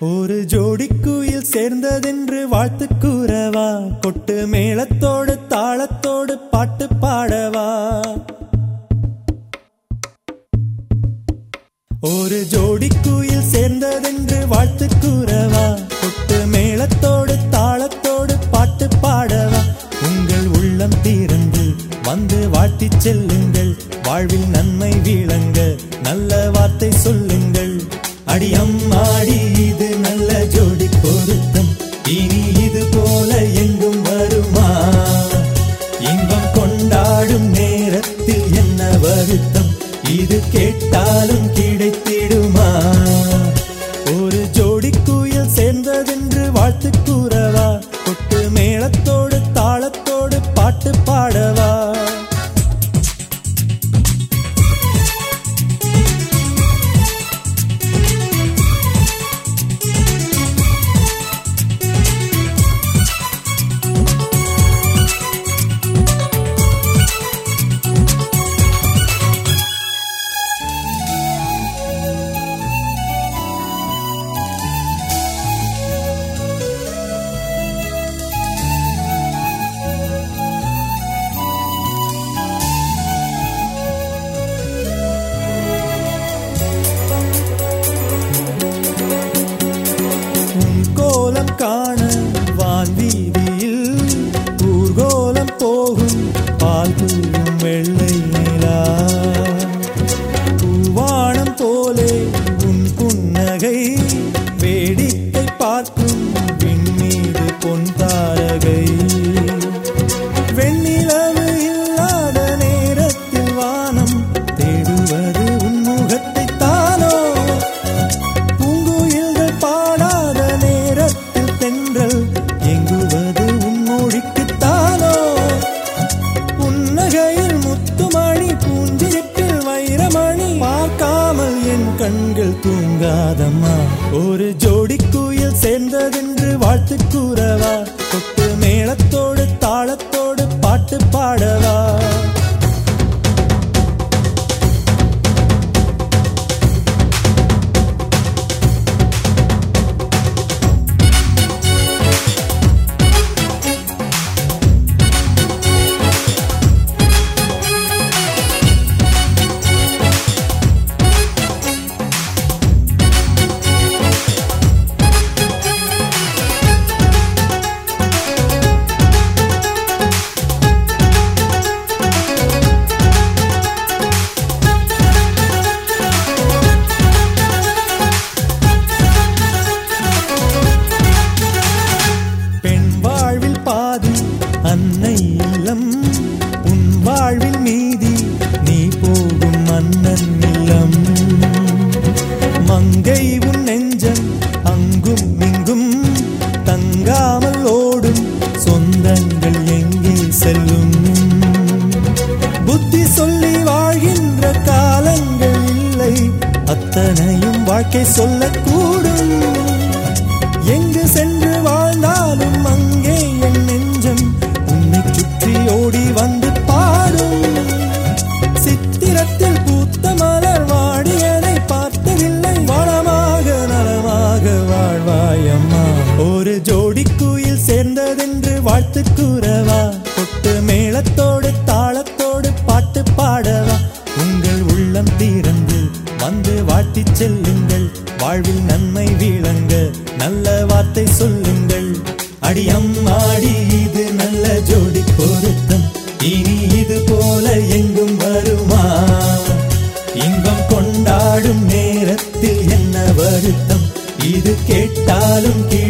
ஒரு ஜோடி குயில் சேர்ந்ததென்று வாழ்த்து கூறவா கொட்டு மேளத்தோடு தாளத்தோடு பாட்டு பாடவா ஒரு ஜோடி குயில் சேர்ந்ததென்று வாழ்த்து கூறவா கொட்டு மேளத்தோடு தாளத்தோடு பாட்டு பாடவா உங்கள் உள்ளம் தீர்ந்து வந்து வாழ்த்திச் செல்லுங்கள் வாழ்வில் நன்மை விளங்க நல்ல வார்த்தை சொல்லுங்கள் அடி அம்மாடி இது நல்ல ஜோடி பொருத்தம் இனி இது போல எங்கும் வருமா இன்பம் கொண்டாடும் நேரத்தில் என்ன வருத்தம் இது கேட்டாலும் கிடைத்திடுமா ஒரு ஜோடி குயில் சேர்ந்ததென்று வாழ்த்து கூறவா கொட்டு மேளத்தோடு தாளத்தோடு பாட்டு பாடவா உன் கோலம் காண வான் வீதியில் ஊர்கோலம் போகும் பால் தூவும் வெள்ளை நிலா பூவானம் போலே உன் புன்னகை வேடிக்கை பார்க்கும் விண்மீது பொன் தாரகை வெண்ணிலவு இல்லாத நேரத்தில் வானம் தேடுவது உன் முகத்தை தானோ பூங்குயில்கள் பாடாத நேரத்தில் தென்றல் எங்குவது உன்னோடிக்குத்தானோ புன்னகையில் முத்துமணி பூஞ்சிரிப்பில் வைரமணி பார்க்காமல் என் கண்கள் தூங்காதம்மா ஒரு ஜோடி குயில் சேர்ந்ததென்று வாழ்த்து கூறவா கொட்டு மேளத்தோடு தாளத்தோடு பாட்டு பாடவா பெண் வாழ்வில் பாதி அன்னை இல்லம் உன் வாழ்வில் மீதி நீ போகும் மன்னன் இல்லம் மங்கை உன் நெஞ்சம் அங்கும் இங்கும் தங்காமல் ஓடும் சொந்தங்கள் எங்கே செல்லும் புத்தி சொல்லி வாழ்கின்ற காலங்கள் இல்லை அத்தனையும் வாழ்க்கை சொல்லக்கூடும் எங்கு சென்று வாழ்ந்தாலும் அங்கே என் நெஞ்சம் உன்னை சுற்றி ஓடி வந்து பாடும் சித்திரத்தில் பூத்த மலர் வாடியதை பார்த்ததில்லை வளமாக நலமாக வாழ்வாயம்மா ஒரு ஜோடி குயில் சேர்ந்ததென்று வாழ்த்து கூறவா கொட்டு மேளத்தோடு தாளத்தோடு பாட்டு பாடவா உங்கள் உள்ளம் தீரந்து வந்து வாழ்த்திச் செல்லுங்கள் வாழ்வில் நன்மை விளங்க நல்ல வார்த்தை சொல்லுங்கள் அடி அம்மாடி இது நல்ல ஜோடி பொருத்தம் இனி இது போல எங்கும் வருமா இன்பம் கொண்டாடும் நேரத்தில் என்ன வருத்தம் இது கேட்டாலும் கீழ்